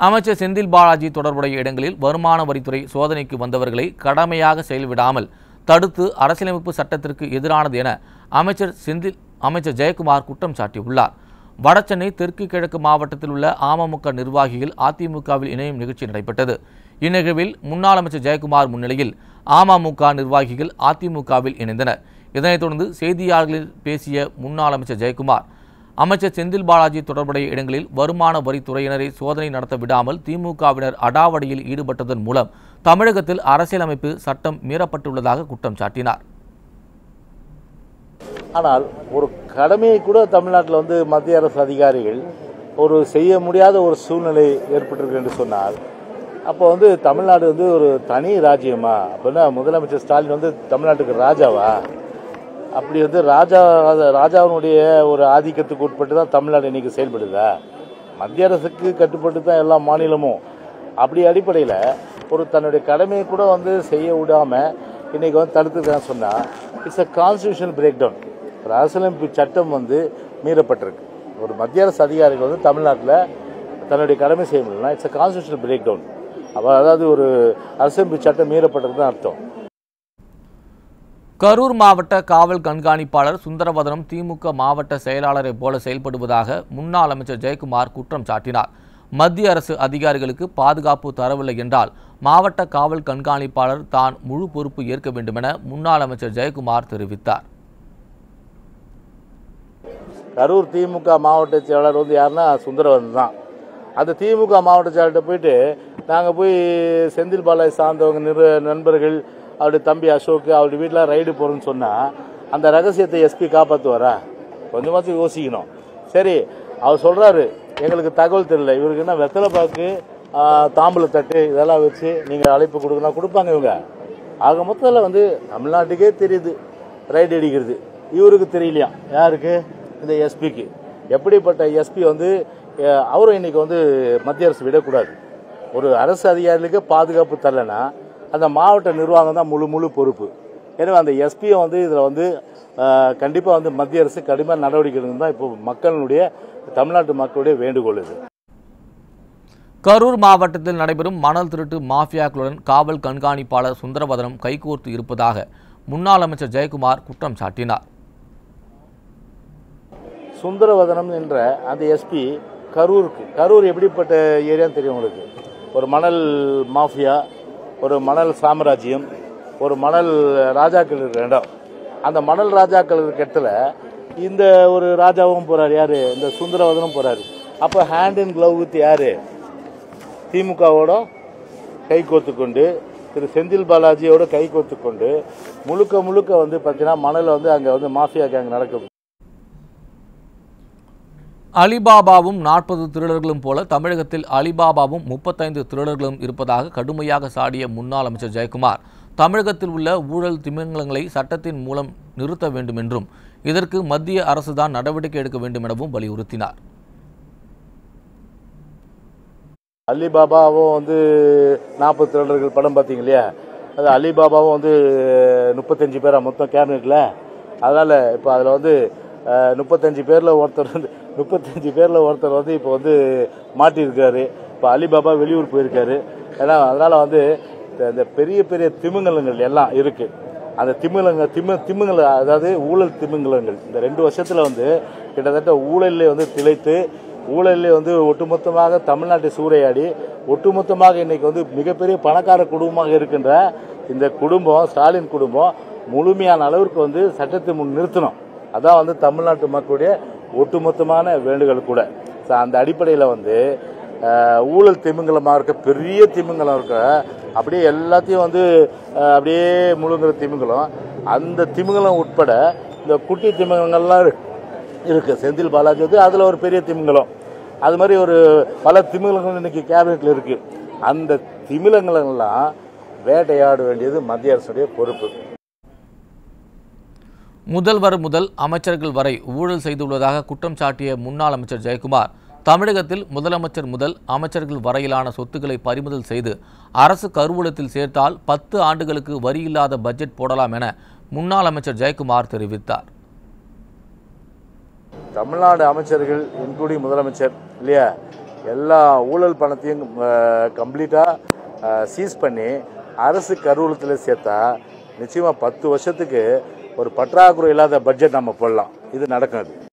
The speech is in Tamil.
அமைச்சர் செந்தில் பாலாஜி தொடர்புடைய இடங்களில் வருமான வரித்துறை சோதனைக்கு வந்தவர்களை கடமையாக செயல்விடாமல் தடுத்து அரசியலமைப்பு சட்டத்திற்கு எதிரானது என அமைச்சர் செந்தில் அமைச்சர் ஜெயக்குமார் குற்றம் சாட்டியுள்ளார் வடசென்னை தெற்கு கிழக்கு மாவட்டத்தில் உள்ள அமமுக நிர்வாகிகள் அதிமுகவில் இணையும் நிகழ்ச்சி நடைபெற்றது இந்நிகழ்வில் முன்னாள் அமைச்சர் ஜெயக்குமார் முன்னிலையில் அமமுக நிர்வாகிகள் அதிமுகவில் இணைந்தனர் இதனைத் தொடர்ந்து செய்தியாளர்களில் பேசிய முன்னாள் அமைச்சர் ஜெயக்குமார் அமைச்சர் செந்தில் பாலாஜி தொடர்புடைய இடங்களில் வருமான வரித்துறையினரை சோதனை நடத்த விடாமல் திமுகவினர் அடாவடியில் ஈடுபட்டதன் மூலம் தமிழகத்தில் அரசியலமைப்பு சட்டம் மீறப்பட்டுள்ளதாக குற்றம் சாட்டினார் ஆனால் ஒரு கடமையை கூட தமிழ்நாட்டில் வந்து மத்திய அரசு அதிகாரிகள் ஒரு செய்ய முடியாத ஒரு சூழ்நிலை ஏற்பட்டிருக்கு என்று சொன்னால் அப்போ வந்து தமிழ்நாடு வந்து ஒரு தனி ராஜ்யமா அப்படின்னா முதலமைச்சர் ஸ்டாலின் வந்து தமிழ்நாட்டுக்கு ராஜாவா அப்படி வந்து ராஜா ராஜாவினுடைய ஒரு ஆதிக்கத்துக்கு உட்பட்டு தான் தமிழ்நாடு இன்னைக்கு செயல்படுதா மத்திய அரசுக்கு கட்டுப்பட்டு தான் எல்லா மாநிலமும் அப்படி அடிப்படையில் ஒரு தன்னுடைய கடமையை கூட வந்து செய்ய விடாம இன்னைக்கு வந்து தடுத்துருக்கான்னு சொன்னா it's a constitutional breakdown ஒரு அரசியலமைப்பு சட்டம் வந்து மீறப்பட்டிருக்கு ஒரு மத்திய அரசு அதிகாரிகள் வந்து தமிழ்நாட்டில் தன்னுடைய கடமை செய்ய முடியலன்னா it's a constitutional breakdown அப்போ அதாவது ஒரு அரசியலமைப்பு சட்டம் மீறப்பட்டிருக்கு தான் அர்த்தம் கரூர் மாவட்ட காவல் கண்காணிப்பாளர் சுந்தரவதனம் திமுக மாவட்ட செயலாளரை போல செயல்படுவதாக முன்னாள் அமைச்சர் ஜெயக்குமார் குற்றம் சாட்டினார் மத்திய அரசு அதிகாரிகளுக்கு பாதுகாப்பு தரவில்லை என்றால் மாவட்ட காவல் கண்காணிப்பாளர் தான் முழு பொறுப்பு ஏற்க வேண்டுமென முன்னாள் அமைச்சர் ஜெயக்குமார் தெரிவித்தார் கரூர் திமுக மாவட்ட செயலாளர் வந்து யாருன்னா சுந்தரவன் தான் அந்த திமுக மாவட்ட செயலாளர்கிட்ட போயிட்டு நாங்கள் போய் செந்தில் பாலாஜி சார்ந்தவங்க நிறு நண்பர்கள் அவருடைய தம்பி அசோக் அவருடைய வீட்டில் ரைடு போகிறோன்னு சொன்னால் அந்த ரகசியத்தை எஸ்பி காப்பாற்றுவாரா கொஞ்சமாச்சும் யோசிக்கணும் சரி அவர் சொல்கிறாரு எங்களுக்கு தகவல் தெரியல இவருக்கு என்ன வெத்தலை பாக்கு ஆ, தாம்பூல தட்டு இதெல்லாம் வச்சு நீங்கள் அழைப்பு கொடுக்கணும் கொடுப்பாங்க இவங்க ஆக மொத்தத்தில் வந்து தமிழ்நாட்டுக்கே தெரியுது ரைடு அடிக்கிறது இவருக்கு தெரியலையா யாருக்கு இந்த எஸ்பிக்கு எப்படிப்பட்ட எஸ்பி வந்து அஹ், அவரும் இன்னைக்கு வந்து மத்திய அரசு விடக்கூடாது ஒரு அரசு அதிகாரிகளுக்கு பாதுகாப்பு தரலைன்னா அந்த மாவட்ட நிர்வாகம் தான் முழு முழு பொறுப்பு எனவே அந்த எஸ்பியை வந்து இதில் வந்து கண்டிப்பாக வந்து மத்திய அரசு கடுமையான நடவடிக்கை எடுக்கணும் தான் இப்போ மக்களுடைய தமிழ்நாட்டு மக்களுடைய வேண்டுகோள் இது கரூர் மாவட்டத்தில் நடைபெறும் மணல் திருட்டு மாஃபியாக்களுடன் காவல் கண்காணிப்பாளர் சுந்தரவதனம் கைகோர்த்து இருப்பதாக முன்னாள் அமைச்சர் ஜெயக்குமார் குற்றம் சாட்டினார் சுந்தரவதனம் என்ற அந்த எஸ்பி கரூருக்கு கரூர் எப்படிப்பட்ட ஏரியான்னு தெரியும் உங்களுக்கு ஒரு மணல் மாஃபியா ஒரு மணல் சாம்ராஜ்யம் ஒரு மணல் ராஜாக்கள் இருக்கிற இடம் அந்த மணல் ராஜாக்கள் இருக்கிற இடத்துல இந்த ஒரு ராஜாவும் போறாரு யாரு இந்த சுந்தரவதனும் போறாரு அப்ப ஹேண்ட் இன் க்ளவ் வித் யாரு திமுகவோட கை கோர்த்து கொண்டு திரு செந்தில் பாலாஜியோட கை கோர்த்து கொண்டு முழுக்க முழுக்க வந்து பார்த்தீங்கன்னா மணல் வந்து அங்கே வந்து மாஃபியா கேங் நடக்குது அலிபாபாவும் நாற்பது திருடர்களும் போல தமிழகத்தில் அலிபாபாவும் முப்பத்தைந்து திருடர்களும் இருப்பதாக கடுமையாக சாடிய முன்னாள் அமைச்சர் ஜெயக்குமார் தமிழகத்தில் உள்ள ஊழல் திமிங்கலங்களை சட்டத்தின் மூலம் நிறுத்த வேண்டும் என்றும் இதற்கு மத்திய அரசுதான் நடவடிக்கை எடுக்க வேண்டும் எனவும் வலியுறுத்தினார் அலிபாபாவும் வந்து நாற்பது திருடர்கள் படம் பார்த்தீங்க இல்லையா அது அலிபாபாவும் வந்து முப்பத்தஞ்சு பேரா மொத்தம் கேபினெட்ல அதனால இப்போ அதில் வந்து அஹ், முப்பத்தஞ்சு பேரில் ஒருத்தர் வந்து முப்பத்தஞ்சு பேரில் ஒருத்தர் வந்து இப்போ வந்து மாட்டியிருக்காரு இப்போ அலிபாபா வெளியூர் போயிருக்காரு ஏன்னா அதனால வந்து இந்த- இந்த பெரிய பெரிய திமிங்கலங்கள் எல்லாம் இருக்கு அந்த திமிங்கலங்க திமு திமிங்கல அதாவது ஊழல் திமிங்கலங்கள் இந்த ரெண்டு வருஷத்துல வந்து கிட்டத்தட்ட ஊழல்ல வந்து திளைத்து ஊழல்ல வந்து ஒட்டுமொத்தமாக தமிழ்நாட்டை சூறையாடி ஒட்டுமொத்தமாக இன்னைக்கு வந்து மிகப்பெரிய பணக்கார குடும்பமாக இருக்கின்ற இந்த குடும்பம் ஸ்டாலின் குடும்பம் முழுமையான அளவிற்கு வந்து சட்டத்தை முன் நிறுத்தணும் அதான் வந்து தமிழ்நாட்டு மக்களுடைய ஒட்டுமொத்தமான வேண்டுகோள் கூட So, அந்த அடிப்படையில் வந்து அஹ், ஊழல் திமிங்கலமாக இருக்க பெரிய திமிங்கலம் இருக்க அப்படியே எல்லாத்தையும் வந்து அஹ், அப்படியே முழுங்குற திமிங்கலம் அந்த திமிங்கலம் உட்பட இந்த குட்டி திமிங்கலங்கள்லாம் இருக்கு இருக்கு செந்தில் பாலாஜி வந்து அதுல ஒரு பெரிய திமிங்கலம் அது மாதிரி ஒரு பல திமிங்கலங்கள் இன்னைக்கு கேபினெட்ல இருக்கு அந்த திமிங்கலங்களெல்லாம் வேட்டையாட வேண்டியது மத்திய அரசுடைய பொறுப்பு முதல்வர் முதல் அமைச்சர்கள் வரை ஊழல் செய்துள்ளதாக குற்றம் சாட்டிய முன்னாள் அமைச்சர் ஜெயக்குமார் தமிழகத்தில் முதலமைச்சர் முதல் அமைச்சர்கள் வரையிலான சொத்துக்களை பறிமுதல் செய்து அரசு கருவூலத்தில் சேர்த்தால் பத்து ஆண்டுகளுக்கு வரியில்லாத பட்ஜெட் போடலாம் என முன்னாள் அமைச்சர் ஜெயக்குமார் தெரிவித்தார் தமிழ்நாடு அமைச்சர்கள் இன்க்ளூடிங் முதலமைச்சர் இல்லையா எல்லா ஊழல் பணத்தையும் கம்ப்ளீட்டாக சீஸ் பண்ணி அரசு கருவூலத்தில் சேர்த்தா நிச்சயமாக பத்து வருஷத்துக்கு ஒரு பற்றாக்குறை இல்லாத பட்ஜெட் நம்ம போடலாம் இது நடக்கும் அது